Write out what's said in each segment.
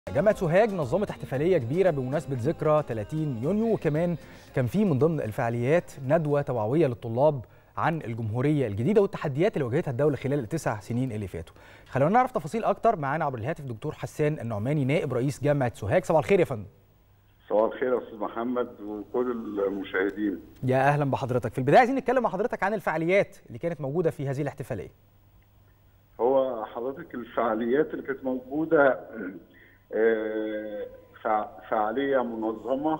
جامعة سوهاج نظمت احتفالية كبيرة بمناسبة ذكرى 30 يونيو وكمان كان في من ضمن الفعاليات ندوة توعوية للطلاب عن الجمهورية الجديدة والتحديات اللي واجهتها الدولة خلال التسع سنين اللي فاتوا. خلونا نعرف تفاصيل أكتر معانا عبر الهاتف دكتور حسان النعماني نائب رئيس جامعة سوهاج صباح الخير يا فندم. صباح الخير يا استاذ محمد وكل المشاهدين. يا أهلا بحضرتك. في البداية عايزين نتكلم مع حضرتك عن الفعاليات اللي كانت موجودة في هذه الاحتفالية. هو حضرتك الفعاليات اللي كانت موجودة فعالية منظمة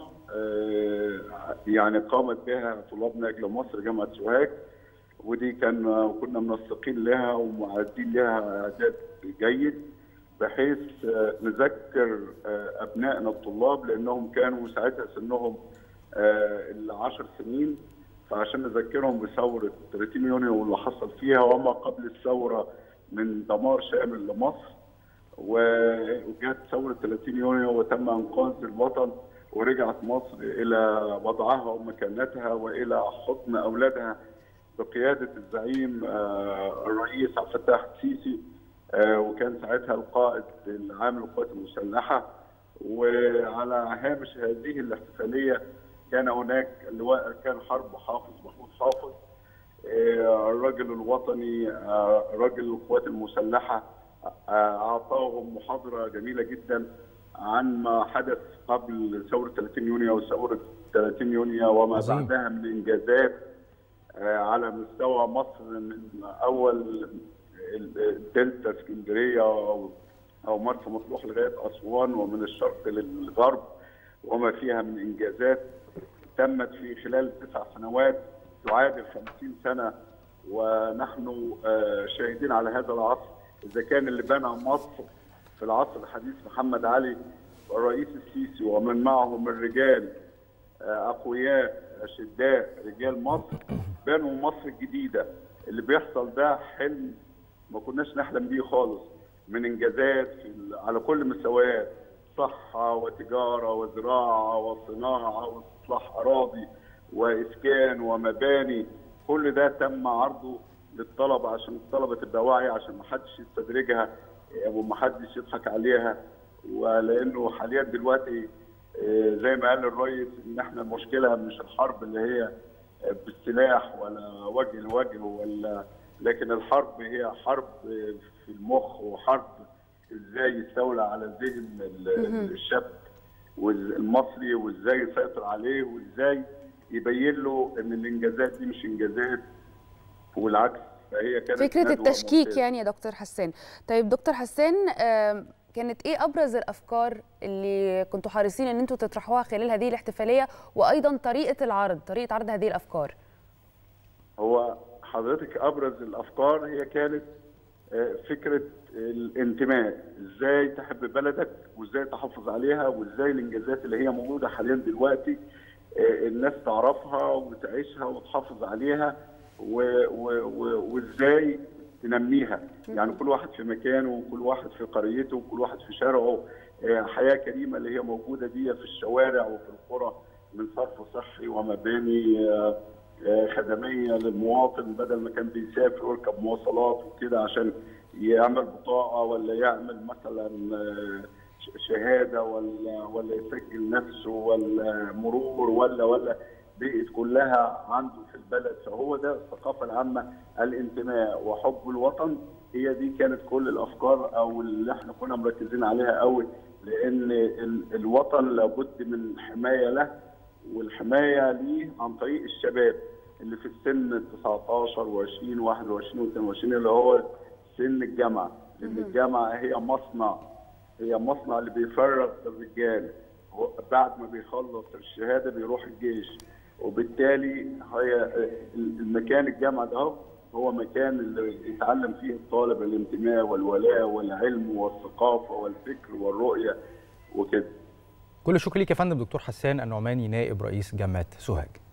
يعني قامت بها طلاب نجل مصر جامعة سوهاج ودي كان كنا منسقين لها ومعدين لها إعداد جيد بحيث نذكر أبنائنا الطلاب لأنهم كانوا ساعتها سنهم العشر سنين فعشان نذكرهم بثورة 30 يونيو واللي حصل فيها وما قبل الثورة من دمار شامل لمصر وجت ثوره 30 يونيو وتم انقاذ الوطن ورجعت مصر الى وضعها ومكانتها والى حضن اولادها بقياده الزعيم الرئيس عبد الفتاح السيسي وكان ساعتها القائد العام للقوات المسلحه وعلى هامش هذه الاحتفاليه كان هناك اللواء كان حرب حافظ محمود حافظ الرجل الوطني رجل القوات المسلحه اعطاهم محاضره جميله جدا عن ما حدث قبل ثوره 30 يونيو وثوره 30 يونيو وما عظيم. بعدها من انجازات على مستوى مصر من اول الدلتا اسكندريه او مرسى مطروح لغايه اسوان ومن الشرق للغرب وما فيها من انجازات تمت في خلال تسع سنوات تعادل 50 سنه ونحن شاهدين على هذا العصر اذا كان اللي بنى مصر في العصر الحديث محمد علي والرئيس السيسي ومن معه من رجال اقوياء اشداء رجال مصر بنوا مصر الجديده اللي بيحصل ده حلم ما كناش نحلم بيه خالص من انجازات في على كل مستويات صحه وتجاره وزراعه وصناعه واستصلاح اراضي واسكان ومباني كل ده تم عرضه للطلبه عشان الطلبه تبقى واعيه عشان ما حدش يستدرجها وما حدش يضحك عليها ولانه حاليا دلوقتي زي ما قال الرئيس ان احنا المشكله مش الحرب اللي هي بالسلاح ولا وجه لوجه ولا لكن الحرب هي حرب في المخ وحرب ازاي يستولى على ذهن الشاب المصري وازاي يسيطر عليه وازاي يبين له ان الانجازات دي مش انجازات والعكس فهي كانت فكره التشكيك ممتاز. يعني يا دكتور حسان طيب دكتور حسان كانت ايه ابرز الافكار اللي كنتوا حريصين ان انتوا تطرحوها خلال هذه الاحتفاليه وايضا طريقه العرض طريقه عرض هذه الافكار هو حضرتك ابرز الافكار هي كانت فكره الانتماء ازاي تحب بلدك وازاي تحافظ عليها وازاي الانجازات اللي هي موجوده حاليا دلوقتي الناس تعرفها وتعيشها وتحافظ عليها وازاي تنميها يعني كل واحد في مكانه وكل واحد في قريته وكل واحد في شارعه حياه كريمه اللي هي موجوده دي في الشوارع وفي القرى من صرف صحي ومباني خدميه للمواطن بدل ما كان بيسافر ويركب مواصلات وكده عشان يعمل بطاقه ولا يعمل مثلا شهاده ولا ولا يسجل نفسه ولا مرور ولا ولا بقت كلها عنده في البلد فهو ده الثقافه العامه الانتماء وحب الوطن هي دي كانت كل الافكار او اللي احنا كنا مركزين عليها قوي لان الوطن لابد من حمايه له والحمايه ليه عن طريق الشباب اللي في السن 19 و20 21 و22 اللي هو سن الجامعه لان الجامعه هي مصنع هي مصنع اللي بيفرغ الرجال بعد ما بيخلص الشهاده بيروح الجيش وبالتالي هي المكان الجامعه ده هو مكان اللي يتعلم فيه الطالب الانتماء والولاء والعلم والثقافه والفكر والرؤيه وكده. كل الشكر ليك يا فندم دكتور حسان النعماني نائب رئيس جامعه سوهاج.